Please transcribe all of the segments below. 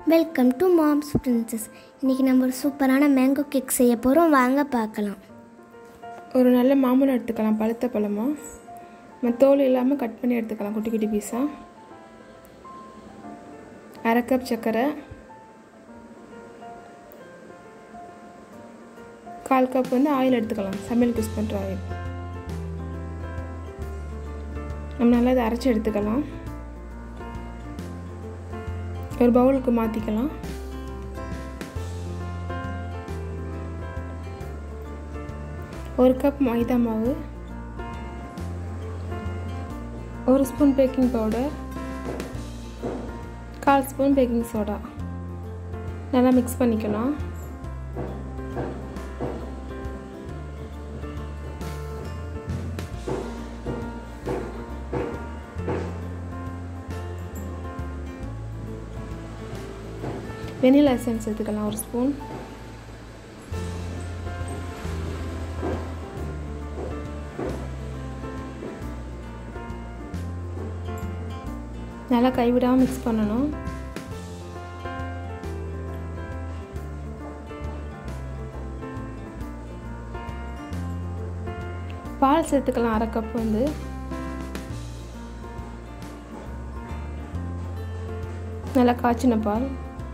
welcome to moms princess இன்றைக்கி நம்ம ஒரு சூப்பரான மேங்கோ கேக் செய்ய போகிறோம் வாங்க பார்க்கலாம் ஒரு நல்ல மாம்பழம் எடுத்துக்கலாம் பழுத்த பழமாக நம்ம தோல் இல்லாமல் கட் பண்ணி எடுத்துக்கலாம் குட்டி குட்டி பீஸாக அரை கப் சர்க்கரை கால் கப் வந்து ஆயில் எடுத்துக்கலாம் சமையலுக்கு யூஸ் பண்ணுற ஆயில் நம்ம நல்லா இதை அரைச்சி எடுத்துக்கலாம் ஒரு பவுலுக்கு மாற்றிக்கலாம் ஒரு கப் மைதா மாவு ஒரு ஸ்பூன் பேக்கிங் பவுடர் கால் ஸ்பூன் பேக்கிங் சோடா நல்லா மிக்ஸ் பண்ணிக்கலாம் வெனிலா எசன்ஸ் எடுத்துக்கலாம் ஒரு ஸ்பூன் நல்லா கைவிடாமல் மிக்ஸ் பண்ணணும் பால் சேர்த்துக்கலாம் அரை கப் வந்து நல்லா காய்ச்சின பால்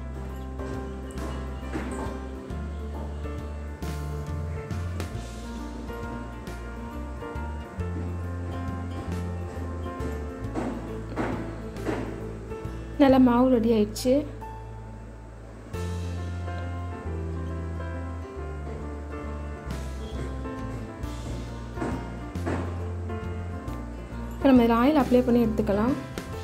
நல்லா மாவு ரெடி ஆயிடுச்சு இப்போ நம்ம இதில் ஆயில் அப்ளை பண்ணி எடுத்துக்கலாம்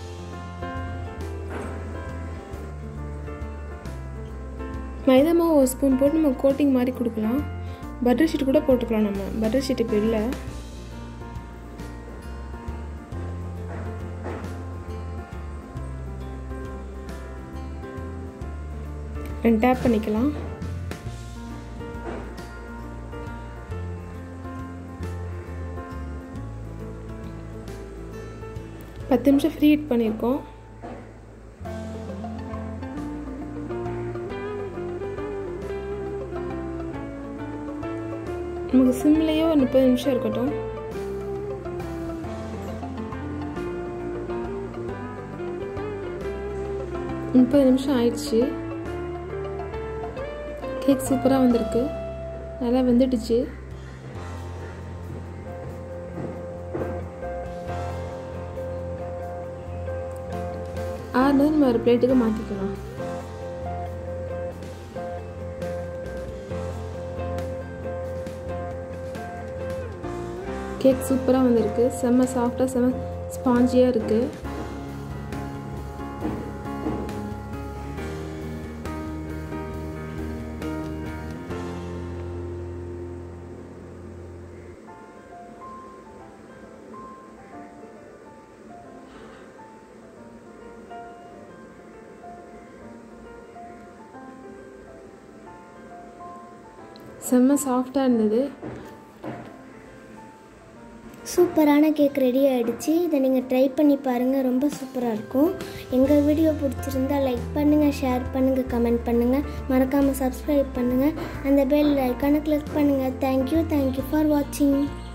மைதா மாவு ஒரு ஸ்பூன் போட்டு நம்ம கோட்டிங் மாதிரி கொடுக்கலாம் பட்டர் ஷீட் கூட போட்டுக்கலாம் நம்ம பட்டர் ஷீட் இப்போ இல்லை ரெண்டு டேப் பண்ணிக்கலாம் பத்து நிமிஷம் ஃப்ரீ ஹீட் பண்ணியிருக்கோம் நமக்கு சிம்லேயே ஒரு முப்பது நிமிஷம் இருக்கட்டும் முப்பது நிமிஷம் ஆயிடுச்சு கேக் சூப்பராக வந்திருக்கு நல்லா வெந்துடுச்சு ஆறுனது நம்ம ஒரு பிளேட்டுக்கு மாற்றிக்கலாம் கேக் சூப்பராக வந்திருக்கு செம்ம சாஃப்டாக செம்ம ஸ்பாஞ்சியாக இருக்குது செம்ம சாஃப்டாக இருந்தது சூப்பரான கேக் ரெடி ஆகிடுச்சு இதை நீங்கள் ட்ரை பண்ணி பாருங்கள் ரொம்ப சூப்பராக இருக்கும் எங்கள் வீடியோ பிடிச்சிருந்தா லைக் பண்ணுங்கள் ஷேர் பண்ணுங்கள் கமெண்ட் பண்ணுங்கள் மறக்காமல் சப்ஸ்கிரைப் பண்ணுங்கள் அந்த பெல் ஐக்கானை கிளிக் பண்ணுங்கள் தேங்க்யூ தேங்க்யூ ஃபார் வாட்சிங்